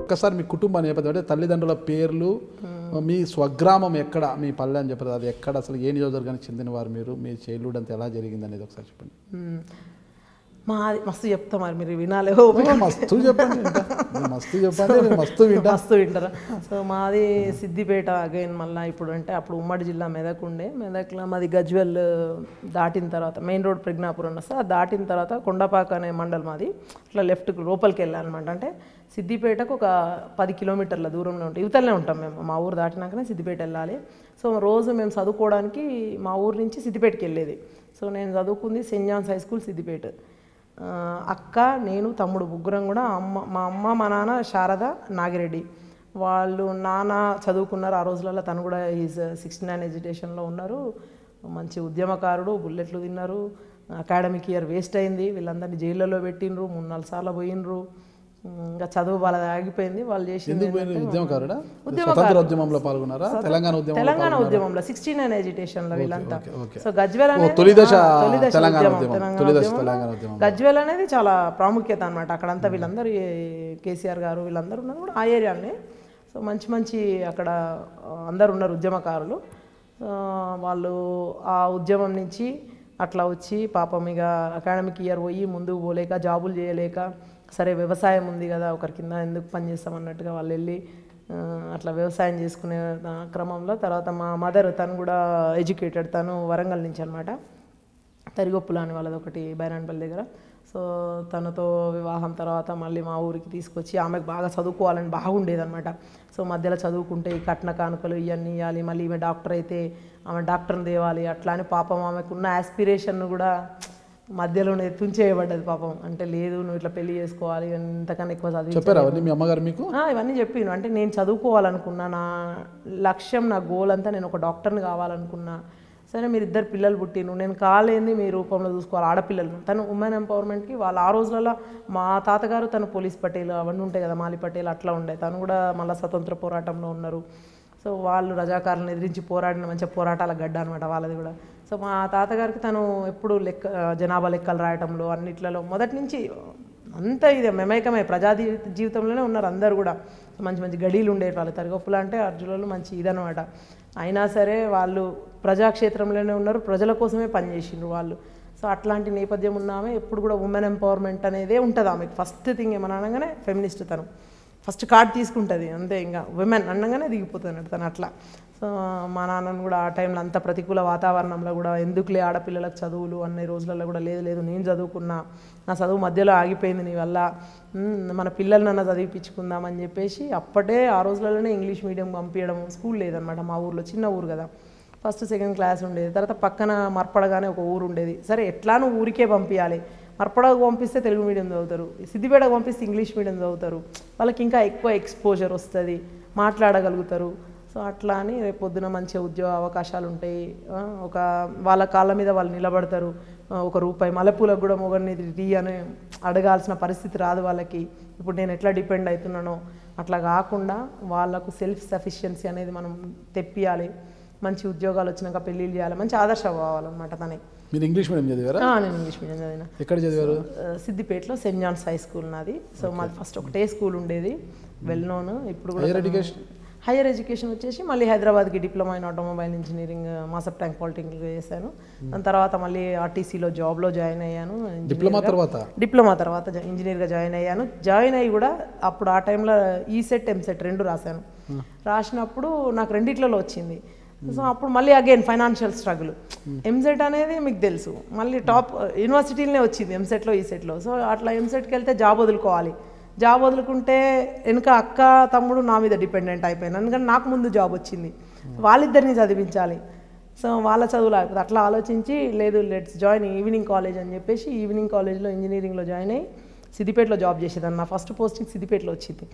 ఒక్కసారి మీ కుటుంబ నేపథ్యం అంటే తల్లిదండ్రుల పేర్లు మీ స్వగ్రామం ఎక్కడ మీ పల్లె అని చెప్పారు అది ఎక్కడ అసలు ఏ నియోజకవర్గానికి చెందిన వారు మీరు మీ చైల్డ్హుడ్ అంతా ఎలా జరిగింది అనేది ఒకసారి చెప్పండి మ్మ్. మాది మస్తు చెప్తా మరి మీరు వినాలి ఓ, మస్తు చెప్పండి వింటా. మీరు మస్తు చెప్పండి నేను మస్తు వింటా మస్తు వింటారా సో మాది సిద్దిపేట అగైన్ మళ్ళీ ఇప్పుడు అంటే అప్పుడు ఉమ్మడి జిల్లా మెదక్ ఉండే మెదక్లో మాది గజ్వెల్ దాటిన తర్వాత మెయిన్ రోడ్ ప్రజ్ఞాపురం వస్తే అది దాటిన తర్వాత కొండపాక అనే మండల్ మాది అట్లా లెఫ్ట్కి లోపలికి వెళ్ళాలన్నమాట అంటే సిద్దిపేటకు ఒక పది కిలోమీటర్ల దూరంలో ఉంటాం యువతలనే ఉంటాం మేము మా ఊరు దాటినాకనే సిద్దిపేట వెళ్ళాలి సో రోజు మేము చదువుకోవడానికి మా ఊరు నుంచి సిద్దిపేటకి వెళ్ళేది సో నేను చదువుకుంది saint John's high school Siddipet ఆ, అక్క నేను తమ్ముడు ముగ్గురం కూడా అమ్మ మా అమ్మ మా నాన్న శారద నాగిరెడ్డి వాళ్ళు నాన్న చదువుకున్నారు ఆ రోజులలో తను కూడా ఈజ్ సిక్స్టీ నైన్ ఎడ్యుకేషన్లో ఉన్నారు మంచి ఉద్యమకారుడు బుల్లెట్లు తిన్నారు అకాడమిక్ ఇయర్ వేస్ట్ అయింది వీళ్ళందరినీ జైళ్ళలో పెట్టిండ్రు మూడు నాలుగు సార్లు పోయినరు ఇంకా చదువు వాళ్ళది ఆగిపోయింది వాళ్ళు చేసింది ఎందుకు పోయిన ఉద్యమకారుడా ఉద్యమకారుడు. స్వతంత్ర ఉద్యమంలో పాల్గొన్నారా తెలంగాణ ఉద్యమం తెలంగాణ ఉద్యమంలో సిక్స్టీ నైన్ ఎడ్యుకేషన్ లో వీళ్ళంతా ఓకే, ఓకే. సో గజ్వేల్ ఓ, అనేది తొలి దశ ఆ, తొలి దశ తెలంగాణ ఉద్యమం, ఉద్యమం. తెలంగాణ తొలి దశ ఉద్యమంలో తెలంగాణ ఉద్యమం. గజ్వేల్ అనేది చాలా ప్రాముఖ్యత అనమాట అక్కడంతా వీళ్ళందరూ ఈ కేసీఆర్ గారు వీళ్ళందరూ ఉన్నారు కూడా ఆ ఏరియానే సో మంచి మంచి అక్కడ ఆ, అందరు ఉన్నారు ఉద్యమకారులు ఆ, వాళ్ళు ఆ ఉద్యమం నుంచి అట్లా వచ్చి పాపం ఇక అకాడమిక్ ఇయర్ పోయి ముందుకు పోలేక జాబులు చేయలేక సరే వ్యవసాయం ఉంది కదా ఒకరి కింద ఎందుకు పని చేస్తాం అన్నట్టుగా వాళ్ళు వెళ్ళి ఆ, అట్లా వ్యవసాయం చేసుకునే ఆ, క్రమంలో తర్వాత మా మదర్ తను కూడా ఎడ్యుకేటెడ్ తను వరంగల్ నుంచి అనమాట తరిగొప్పుల అని వాళ్ళది ఒకటి బైరాన్పల్లి దగ్గర సో తనతో వివాహం తర్వాత మళ్ళీ మా ఊరికి తీసుకొచ్చి ఆమెకు బాగా చదువుకోవాలని బాగుండేదన్నమాట సో మధ్యలో చదువుకుంటే ఈ కట్న కానుకలు ఇవన్నీ ఇవ్వాలి మళ్ళీ ఈమె డాక్టర్ అయితే ఆమె డాక్టర్ని తేవాలి అట్లా అని పాపం ఆమెకు ఉన్న ఆస్పిరేషన్ కూడా మధ్యలోనే తుంచేయబడ్డది పాపం అంటే లేదు నువ్వు ఇట్లా పెళ్లి చేసుకోవాలి ఇంతకన్నా ఎక్కువ చదివి చెప్పారా అవన్నీ మీ అమ్మగారు మీకు ఆ, ఇవన్నీ చెప్పిను అంటే నేను చదువుకోవాలనుకున్నా నా లక్ష్యం నా గోల్ అంతా నేను ఒక డాక్టర్ని కావాలనుకున్నా సరే మీరు ఇద్దరు పిల్లలు పుట్టిను నేను కాలేంది మీ రూపంలో చూసుకోవాలి ఆడపిల్లలు తను ఉమెన్ ఎంపవర్మెంట్కి వాళ్ళ ఆ రోజులలో మా తాతగారు తను పోలీస్ పటేల్ అవన్నీ ఉంటాయి కదా మాలి పటేల్ అట్లా ఉండే తను కూడా మళ్ళీ స్వతంత్ర పోరాటంలో ఉన్నారు సో వాళ్ళు రజాకారులను ఎదిరించి పోరాడిన మంచి పోరాటాల గడ్డ అనమాట వాళ్ళది కూడా సో మా తాతగారికి తను ఎప్పుడు లెక్క జనాభా లెక్కలు రాయటంలో అన్నిట్లలో మొదటి నుంచి అంతా ఇది మెమైకమే ప్రజా జీ- జీవితంలోనే ఉన్నారు అందరు కూడా మంచి మంచి గడీలు ఉండేవి వాళ్ళు తరగప్పులు అంటే అర్జునులు మంచి ఇదనమాట అయినా సరే వాళ్ళు ప్రజాక్షేత్రంలోనే ఉన్నారు ప్రజల కోసమే పనిచేసిండ్రు వాళ్ళు సో అట్లాంటి నేపథ్యం ఉన్నామే ఎప్పుడు కూడా ఉమెన్ ఎంపవర్మెంట్ అనేదే ఉంటుంది ఆమెకి ఫస్ట్ థింగ్ ఏమన్నా అనగానే ఫెమినిస్ట్ తను ఫస్ట్ కార్డ్ తీసుకుంటుంది అంతే ఇంకా విమెన్ అనగానే దిగిపోతుంది తను అట్లా సో మా నాన్నను కూడా ఆ టైంలో అంత ప్రతికూల వాతావరణంలో కూడా ఎందుకులే ఆడపిల్లలకు చదువులు అనే రోజులలో కూడా లేదు లేదు నేను చదువుకున్నా నా చదువు మధ్యలో ఆగిపోయింది నీ వల్ల మ్, మన పిల్లలనన్నా చదివిపించుకుందామని చెప్పేసి అప్పటే ఆ రోజులలోనే ఇంగ్లీష్ మీడియం పంపించడం స్కూల్ లేదనమాట మా ఊర్లో చిన్న ఊరు కదా ఫస్ట్ సెకండ్ క్లాస్ ఉండేది తర్వాత పక్కన మర్పడగానే ఒక ఊరు ఉండేది సరే ఎట్లా నువ్వు ఊరికే పంపించాలి మర్పడకు పంపిస్తే తెలుగు మీడియం చదువుతారు సిద్దిపేటకు పంపిస్తే ఇంగ్లీష్ మీడియం చదువుతారు వాళ్ళకి ఇంకా ఎక్కువ ఎక్స్పోజర్ వస్తుంది మాట్లాడగలుగుతారు సో అట్లా అని రేపు పొద్దున మంచి ఉద్యోగ అవకాశాలు ఉంటాయి ఆ, ఒక వాళ్ళ కాళ్ళ మీద వాళ్ళు నిలబడతారు ఆ, ఒక రూపాయి మల్లెపూలకు కూడా మొగని రీ అని అడగాల్సిన పరిస్థితి రాదు వాళ్ళకి ఇప్పుడు నేను ఎట్లా డిపెండ్ అవుతున్నానో అట్లా కాకుండా వాళ్ళకు సెల్ఫ్ సఫిషియన్సీ అనేది మనం తెప్పియాలి మంచి ఉద్యోగాలు వచ్చినాక పెళ్ళిళ్ళు చేయాలి మంచి ఆదర్శం కావాలన్నమాట తనకి మీరు ఇంగ్లీష్ మీడియం చదివారా ఆ, నేను ఇంగ్లీష్ మీడియం చదివిన ఎక్కడ చదివారు ఆ, సిద్దిపేటలో సెయింట్ జాన్స్ హై స్కూల్ నాది సో మాది ఫస్ట్ ఒకటే స్కూల్ ఉండేది వెల్ నోన్ ఇప్పుడు కూడా హైయర్ ఎడ్యుకేషన్ హైయర్ ఎడ్యుకేషన్ వచ్చేసి మళ్ళీ హైదరాబాద్కి diploma in automobile engineering Masab Tank polytechnic చేశాను దాని తర్వాత మళ్ళీ ఆర్టీసీలో జాబ్లో జాయిన్ అయ్యాను డిప్లొమా తర్వాత డిప్లొమా తర్వాత జా- ఇంజనీర్గా జాయిన్ అయ్యాను జాయిన్ అయ్యి కూడా అప్పుడు ఆ టైంలో ఈ సెట్ ఎంసెట్ రెండు రాశాను రాసినప్పుడు నాకు రెండిట్లలో వచ్చింది సో అప్పుడు మళ్ళీ అగైన్ ఫైనాన్షియల్ స్ట్రగుల్ ఎంసెట్ అనేది మీకు తెలుసు మళ్ళీ టాప్ యూనివర్సిటీలోనే వచ్చింది ఎంసెట్లో ఈ సెట్లో సో అట్లా ఎంసెట్కి వెళ్తే జాబ్ వదులుకోవాలి జాబ్ వదులుకుంటే వెనుక అక్క తమ్ముడు నా మీద డిపెండెంట్ అయిపోయాను ఎందుకంటే నాకు ముందు జాబ్ వచ్చింది వాళ్ళిద్దరిని చదివించాలి సో వాళ్ళ చదువులు అయిపోతుంది అట్లా ఆలోచించి లేదు లెట్స్ జాయిన్ ఈవినింగ్ కాలేజ్ అని చెప్పేసి ఈవినింగ్ కాలేజ్లో ఇంజనీరింగ్లో జాయిన్ అయ్యి సిద్దిపేటలో జాబ్ చేసేదాన్ని నా ఫస్ట్ పోస్టింగ్ సిద్దిపేటలో వచ్చింది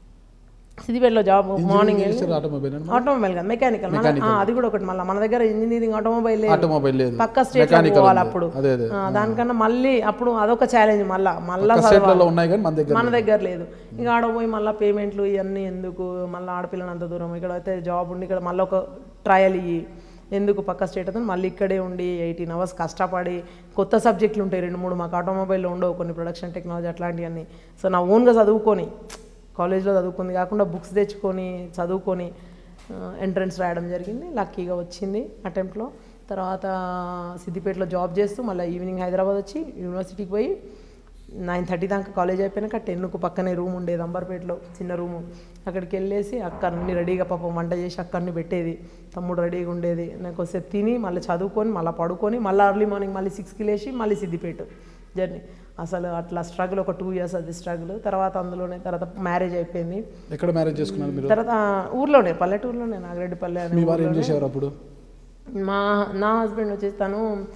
సిద్దిపేటలో జాబ్ మార్నింగ్ వెళ్ళి ఆటోమొబైల్ ఆటోమొబైల్ కదా మెకానికల్ అది కూడా ఒకటి మళ్ళీ మన దగ్గర ఇంజనీరింగ్ ఆటోమొబైల్ లేదు ఆటోమొబైల్ లేదు పక్క స్టేట్ పోవాలి అప్పుడు అదే అదే ఆ, దానికన్నా మళ్ళీ అప్పుడు అదొక ఛాలెంజ్ మళ్ళా మళ్ళా స్టేట్లలో ఉన్నాయి కానీ మన దగ్గర మన దగ్గర లేదు ఇక ఆడ పోయి మళ్ళీ పేమెంట్లు ఇవన్నీ ఎందుకు మళ్ళీ ఆడపిల్లని అంత దూరం ఇక్కడ అయితే జాబ్ ఉండి ఇక్కడ మళ్ళీ ఒక ట్రయల్ ఇయ్యి ఎందుకు పక్క స్టేట్ అయితే మళ్ళీ ఇక్కడే ఉండి ఎయిటీన్ అవర్స్ కష్టపడి కొత్త సబ్జెక్టులు ఉంటాయి రెండు మూడు మాకు ఆటోమొబైల్లో ఉండవు కొన్ని ప్రొడక్షన్ టెక్నాలజీ అట్లాంటివన్నీ సో నా ఓన్గా చదువుకొని కాలేజ్లో చదువుకుంది కాకుండా బుక్స్ తెచ్చుకొని చదువుకొని ఎంట్రన్స్ రాయడం జరిగింది లక్కీగా వచ్చింది అటెంప్ట్లో తర్వాత సిద్దిపేటలో జాబ్ చేస్తూ మళ్ళీ ఈవినింగ్ హైదరాబాద్ వచ్చి యూనివర్సిటీకి పోయి నైన్ థర్టీ దాకా కాలేజ్ అయిపోయినాక టెన్కు పక్కనే రూమ్ ఉండేది అంబర్పేటలో చిన్న రూము అక్కడికి వెళ్ళేసి అక్క అన్ని రెడీగా పాపం వంట చేసి అక్క అన్ని పెట్టేది తమ్ముడు రెడీగా ఉండేది నాకు కొద్దిసేపు తిని మళ్ళీ చదువుకొని మళ్ళీ పడుకొని మళ్ళీ ఎర్లీ మార్నింగ్ మళ్ళీ సిక్స్కి లేచి మళ్ళీ సిద్దిపేట జర్నీ అసలు అట్లా స్ట్రగుల్ ఒక టూ ఇయర్స్ అది స్ట్రగుల్ తర్వాత అందులోనే తర్వాత మ్యారేజ్ అయిపోయింది ఎక్కడ మ్యారేజ్ చేసుకున్నారు మీరు తర్వాత ఊర్లోనే పల్లెటూరులోనే నాగరెడ్డిపల్లె అనే మీ వారు ఏం ఊర్లోనే. చేసేవారు అప్పుడు మా నా హస్బెండ్ వచ్చేసి తను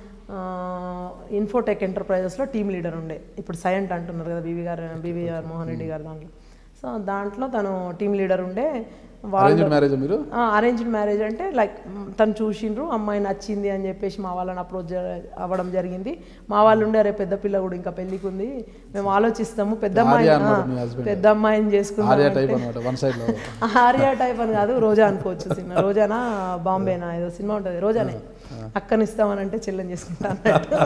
ఇన్ఫోటెక్ ఎంటర్ప్రైజెస్లో టీమ్ లీడర్ ఉండే ఇప్పుడు సైంట్ అంటున్నారు కదా బీవీ గారు బీవీఆర్ మోహన్ రెడ్డి గారు దాంట్లో సో దాంట్లో తను టీమ్ లీడర్ ఉండే వాళ్ళు అరేంజ్డ్ మ్యారేజ్ మీరు అరేంజ్డ్ మ్యారేజ్ అంటే లైక్ తను చూసిండ్రు అమ్మాయి నచ్చింది అని చెప్పేసి మా వాళ్ళని అప్రోచ్ అవ్వడం జరిగింది మా వాళ్ళు ఉండే రేపు పెద్ద పిల్ల కూడా ఇంకా పెళ్ళికి ఉంది మేము ఆలోచిస్తాము పెద్ద అమ్మాయి ఆర్య అన్నమాట ఆ, మీ husband. పెద్ద అమ్మాయిని చేసుకుందాం ఆర్యా టైప్ అనమాట వన్ సైడ్ లో ఆర్యా టైప్ అని కాదు రోజా అనుకోవచ్చు సినిమా రోజానా బాంబేనా ఏదో సినిమా ఉంటుంది రోజానే అక్కని ఇస్తామనంటే చెల్లెని చేసుకుంటా అన్నట్టు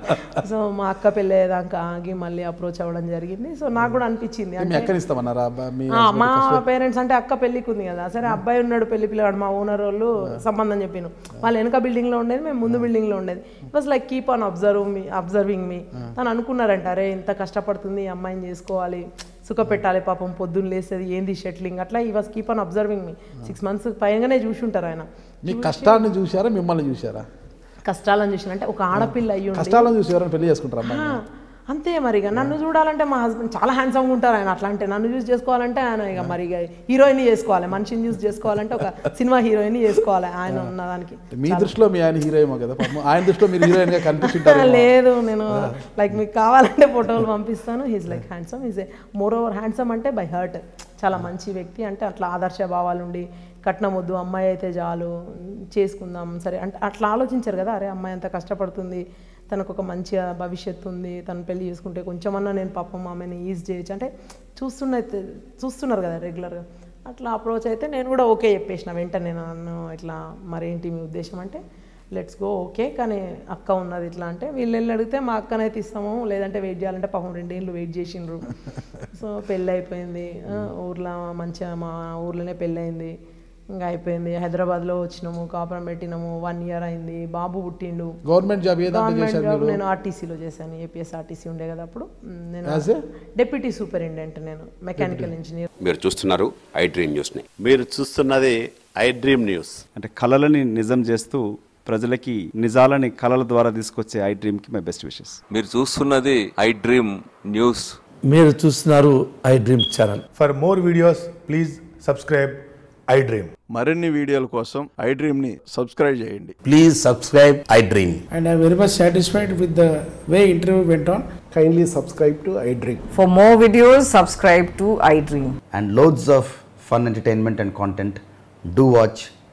సో మా అక్క పెళ్ళి అయ్యేదాకా ఆగి మళ్ళీ అప్రోచ్ అవ్వడం జరిగింది సో నాకు కూడా అనిపించింది మీ అంటే అక్కని ఇస్తామన్నారా అబ్బా, మీ ఆ, మా పేరెంట్స్ అంటే అక్క పెళ్ళికి ఉంది కదా సరే అబ్బాయి ఉన్నాడు పెళ్లి పిల్లవాడు మా ఓనర్ వాళ్ళు సంబంధం చెప్పిన వాళ్ళు వెనక బిల్డింగ్ లో ఉండేది మేము ముందు బిల్డింగ్ లో ఉండేది it was like keep on observe me observing me తను అనుకున్నారంట అరే ఇంత కష్టపడుతుంది ఈ అమ్మాయిని చేసుకోవాలి సుఖ పెట్టాలి పాపం పొద్దున్న లేసేది ఏంది షెట్లింగ్ అట్లా he was keep on observing me six months పైగానే చూసి ఉంటారు ఆయన మీ కష్టాన్ని చూసారా మిమ్మల్ని చూసారా కష్టాలను చూసిన అంటే ఒక ఆడపిల్ల అయ్యి కష్టాలను చూసి ఎవరైనా పెళ్లి చేసుకుంటారా అమ్మాయి ఆ, అంతే మరి ఇక నన్ను చూడాలంటే మా హస్బెండ్ చాలా హ్యాండ్సమ్గా ఉంటారు ఆయన అట్లా అంటే నన్ను చూస్ చేసుకోవాలంటే ఆయన ఇక మరి ఇక హీరోయిన్ చేసుకోవాలి మనిషిని చూస్ చేసుకోవాలంటే ఒక సినిమా హీరోయిన్ చేసుకోవాలి ఆయన ఉన్నదానికి మీ దృష్టిలో మీ ఆయన హీరో ఏమో కదా పాపం ఆయన దృష్టిలో మీరు హీరోయిన్ గా కనిపిస్తుంటారు లేదు నేను లైక్ మీకు కావాలంటే ఫోటోలు పంపిస్తాను he's like handsome is a more over handsome అంటే బై హర్ట్ చాలా మంచి వ్యక్తి అంటే అట్లా ఆదర్శ భావాలుండి కట్నం వద్దు అమ్మాయి అయితే చాలు చేసుకుందాం సరే అంటే అట్లా ఆలోచించారు కదా అరే అమ్మాయి అంత కష్టపడుతుంది తనకు ఒక మంచి భవిష్యత్తు ఉంది తను పెళ్లి చేసుకుంటే కొంచెమన్నా నేను పాపం ఆమెని ఈజ్ చేయొచ్చు అంటే చూస్తున్న చూస్తున్నారు కదా రెగ్యులర్గా అట్లా అప్రోచ్ అయితే నేను కూడా ఓకే చెప్పేసిన వెంటనే నన్ను ఇట్లా మరేంటి మీ ఉద్దేశం అంటే లెట్స్ గో ఓకే కానీ అక్క ఉన్నది ఇట్లా అంటే వీళ్ళు వెళ్ళి అడిగితే మా అక్కనైతే ఇస్తాము లేదంటే వెయిట్ చేయాలంటే పాపం రెండేళ్ళు వెయిట్ చేసిండ్రు సో పెళ్ళి అయిపోయింది ఆ, ఊర్లో మంచిగా మా ఊర్లోనే పెళ్ళి అయింది ఇంకా అయిపోయింది హైదరాబాద్లో వచ్చినాము కాపురం పెట్టినాము వన్ ఇయర్ అయింది బాబు పుట్టిండు గవర్నమెంట్ జాబ్ ఏదంటే గవర్నమెంట్ చేశారు జాబ్ మీరు నేను ఆర్టీసీలో చేశాను ఏపీఎస్ ఆర్టీసీ ఉండే కదా అప్పుడు మ్, నేను As a? డెప్యూటీ సూపరింటెండెంట్ నేను మెకానికల్ ఇంజనీర్ మీరు చూస్తున్నారు ఐ డ్రీమ్ న్యూస్ని మీరు చూస్తున్నది ఐ డ్రీమ్ న్యూస్ అంటే కళలని నిజం చేస్తూ ప్రజలకి నిజాలని కళల ద్వారా తీసుకొచ్చే ఐ డ్రీమ్కి మై బెస్ట్ విషెస్ మీరు చూస్తున్నది ఐ డ్రీమ్ న్యూస్ మీరు చూస్తున్నారు iDream channel For more videos, please subscribe iDream. మరిన్ని వీడియోల కోసం ఐ డ్రీమ్ని సబ్స్క్రైబ్ చేయండి please subscribe iDream and I'm very much satisfied with the way interview went on. Kindly subscribe to iDream. For more videos, subscribe to iDream. and loads of fun entertainment and content, do watch